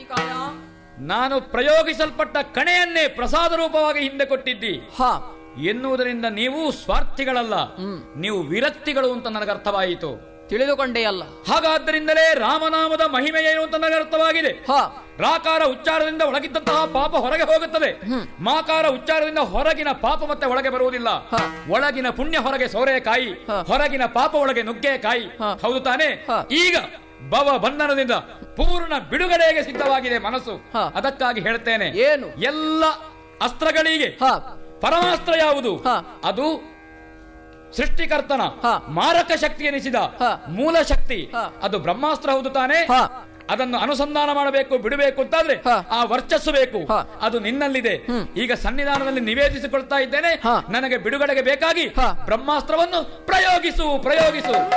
ಕಾಯ ನಾನು ಪ್ರಯೋಗಿಸಲ್ಪಟ್ಟ ಕಣೆಯನ್ನೇ ಪ್ರಸಾದ ರೂಪವಾಗಿ ಹಿಂದೆ ಕೊಟ್ಟಿದ್ದಿ ಹ ಎನ್ನುವುದರಿಂದ ನೀವು ಸ್ವಾರ್ಥಿಗಳಲ್ಲ ನೀವು ವಿರಕ್ತಿಗಳು ಅಂತ ನನಗೆ ಅರ್ಥವಾಯಿತು ತಿಳಿದುಕೊಂಡೇ ಅಲ್ಲ ಹಾಗಾದ್ದರಿಂದಲೇ ರಾಮನಾಮದ ಮಹಿಮೆ ಏನು ಅಂತ ನನಗೆ ಅರ್ಥವಾಗಿದೆ ಹ ರಾಕಾರ ಉಚ್ಚಾರದಿಂದ ಒಳಗಿದ್ದಂತಹ ಪಾಪ ಹೊರಗೆ ಹೋಗುತ್ತದೆ ಮಾಕಾರ ಉಚ್ಚಾರದಿಂದ ಹೊರಗಿನ ಪಾಪ ಮತ್ತೆ ಒಳಗೆ ಬರುವುದಿಲ್ಲ ಹ. ಒಳಗಿನ ಪುಣ್ಯ ಹೊರಗೆ ಸೋರೆಕಾಯಿ ಹ. ಹೊರಗಿನ ಪಾಪ ಒಳಗೆ ನುಗ್ಗೆಕಾಯಿ ಹ. ಹೌದು ತಾನೇ ಹ. ಈಗ ಭವ ಬಂಧನದಿಂದ ಪೂರ್ಣ ಬಿಡುಗಡೆಗೆ ಸಿದ್ಧವಾಗಿದೆ ಮನಸ್ಸು ಹ. ಅದಕ್ಕಾಗಿ ಹೇಳ್ತೇನೆ ಏನು ಎಲ್ಲ ಅಸ್ತ್ರಗಳಿಗೆ ಹ ಪರಮಾಸ್ತ್ರ ಯಾವುದು ಹ. ಅದು ಸೃಷ್ಟಿಕರ್ತನ ಹ. ಮಾರಕ ಶಕ್ತಿ ಎನಿಸಿದ ಹ. ಮೂಲ ಶಕ್ತಿ ಹ. ಅದು ಬ್ರಹ್ಮಾಸ್ತ್ರ ಹೌದು ತಾನೇ ಹ ಅದನ್ನು ಅನುಸಂಧಾನ ಮಾಡಬೇಕು ಬಿಡಬೇಕು ಅಂತಾದ್ರೆ ಹ. ಆ ವರ್ಚಸ್ಸು ಬೇಕು ಹ. ಅದು ನಿನ್ನಲ್ಲಿದೆ ಹ್ಮ್. ಈಗ ಸನ್ನಿಧಾನದಲ್ಲಿ ನಿವೇದಿಸಿಕೊಳ್ತಾ ಇದ್ದೇನೆ ಹ. ನನಗೆ ಬಿಡುಗಡೆಗೆ ಬೇಕಾಗಿ ಹ. ಬ್ರಹ್ಮಾಸ್ತ್ರವನ್ನು ಪ್ರಯೋಗಿಸು ಪ್ರಯೋಗಿಸು